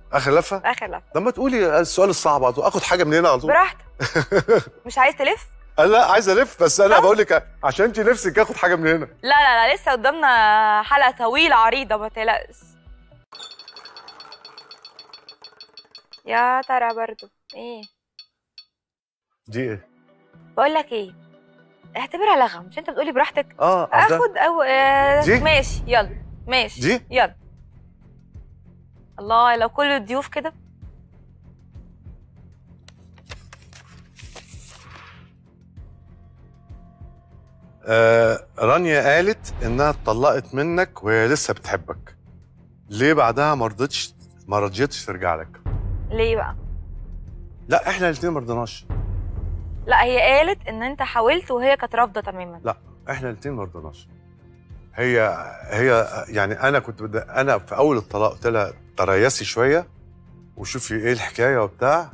اخر لفه اخر لفه طب ما تقولي السؤال الصعب على طول اخد حاجه من هنا على طول براحتك مش عايز تلف أنا لا عايز الف بس انا طب. بقول لك عشان انت نفسك اخد حاجه من هنا لا لا لا لسه قدامنا حلقه طويله عريضه ما تقلقش يا ترى برضو ايه دي ايه بقول لك ايه اعتبرها لغم مش انت بتقولي براحتك اه ده- اخد او آه دي؟ ماشي يلا ماشي دي؟ يلا الله لو كل الضيوف كده آه رانيا قالت انها اتطلقت منك وهي لسه بتحبك ليه بعدها ما رضتش ما رضيتش ترجع لك ليه بقى لا احنا الاثنين ما رضيناش لا هي قالت ان انت حاولت وهي كانت رافضه تماما لا احنا الاثنين ما رضيناش هي هي يعني انا كنت بدي انا في اول الطلاق قلت لها تريسي شويه وشوفي ايه الحكايه وبتاع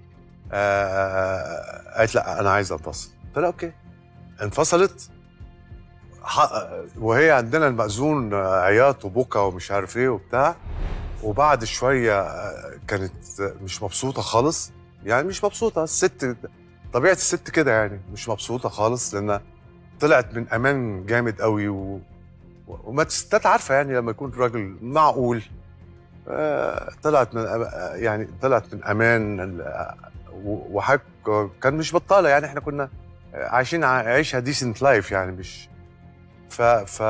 آه قالت لا انا عايزه انفصل قلت لها اوكي انفصلت ح- وهي عندنا المأذون آه، عياط وبكى ومش عارف ايه وبتاع وبعد شويه آه، كانت مش مبسوطه خالص يعني مش مبسوطه الست طبيعه الست كده يعني مش مبسوطه خالص لان طلعت من امان جامد قوي و... وما الستات عارفه يعني لما يكون راجل معقول آه، طلعت من آه، يعني طلعت من امان ال- و- وحك كان مش بطاله يعني احنا كنا عايشين ع- عيشه ديسنت لايف يعني مش ف ف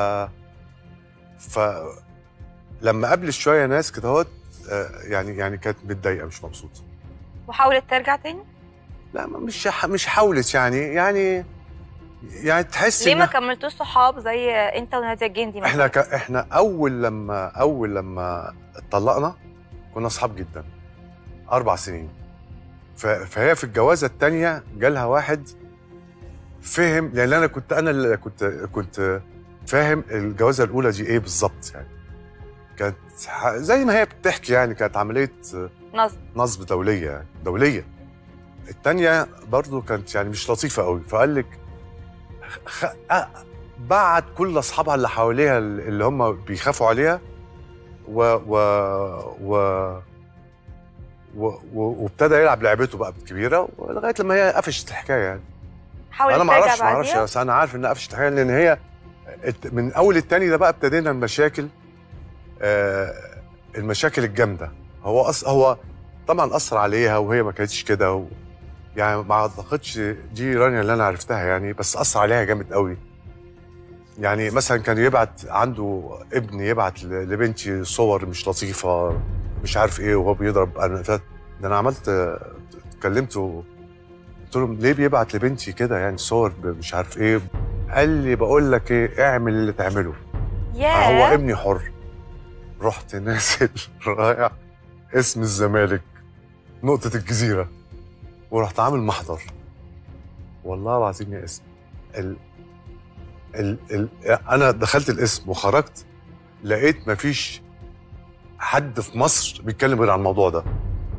ف لما قابلت شويه ناس كده اهوت آه، يعني يعني كانت متضايقه مش مبسوطه وحاولت ترجع تاني لا ما- مش ح- مش حاولت يعني يعني يعني تحس ليه ما إنها- كملتوش صحاب زي انت وناديه الجندي مثلا احنا ك... احنا اول لما اول لما اتطلقنا كنا اصحاب جدا اربع سنين ف... فهي في الجوازه الثانيه جالها واحد فهم لان انا كنت انا اللي كنت كنت فاهم الجوازه الاولى دي ايه بالظبط يعني كانت ح- زي ما هي بتحكي يعني كانت عمليه نصب نصب دوليه يعني دوليه الثانيه برضو كانت يعني مش لطيفه قوي فقال لك خ... أ... بعد كل اصحابها اللي حواليها اللي هم بيخافوا عليها و و و و- و- وابتدى يلعب لعبته بقى الكبيره لغايه لما هي قفشت الحكايه يعني حاولت انا ما ترجع اعرفش ما اعرفش بعديها بس انا عارف انها قفشت الحكايه لان هي الت- من اول التاني ده بقى ابتدينا المشاكل آه المشاكل الجامده هو أص... هو طبعا اثر عليها وهي ما كانتش كده و... يعني ما اعتقدش دي رانيا اللي انا عرفتها يعني بس اثر عليها جامد قوي يعني مثلا كان يبعت عنده ابن يبعت ل- لبنتي صور مش لطيفه مش عارف ايه وهو بيضرب انا فات ده انا عملت اتكلمت قلت له ليه بيبعت لبنتي كده يعني صور ب- مش عارف ايه قال لي بقول لك ايه اعمل اللي تعمله ياه هو ابني حر رحت نازل رايح اسم الزمالك نقطة الجزيرة ورحت عامل محضر والله العظيم يا اسم ال... ال... ال... انا دخلت الاسم وخرجت لقيت مفيش حد في مصر بيتكلم غير عن الموضوع ده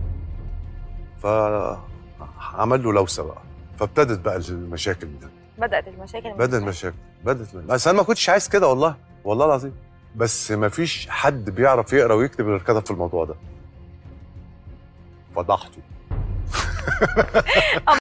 فعمل له لوسه بقى فابتدت بقى المشاكل دي بدات المشاكل بدأ المشاكل بدأت من... بس انا ما كنتش عايز كده والله والله العظيم بس ما فيش حد بيعرف يقرا ويكتب غير كتب في الموضوع ده فضحته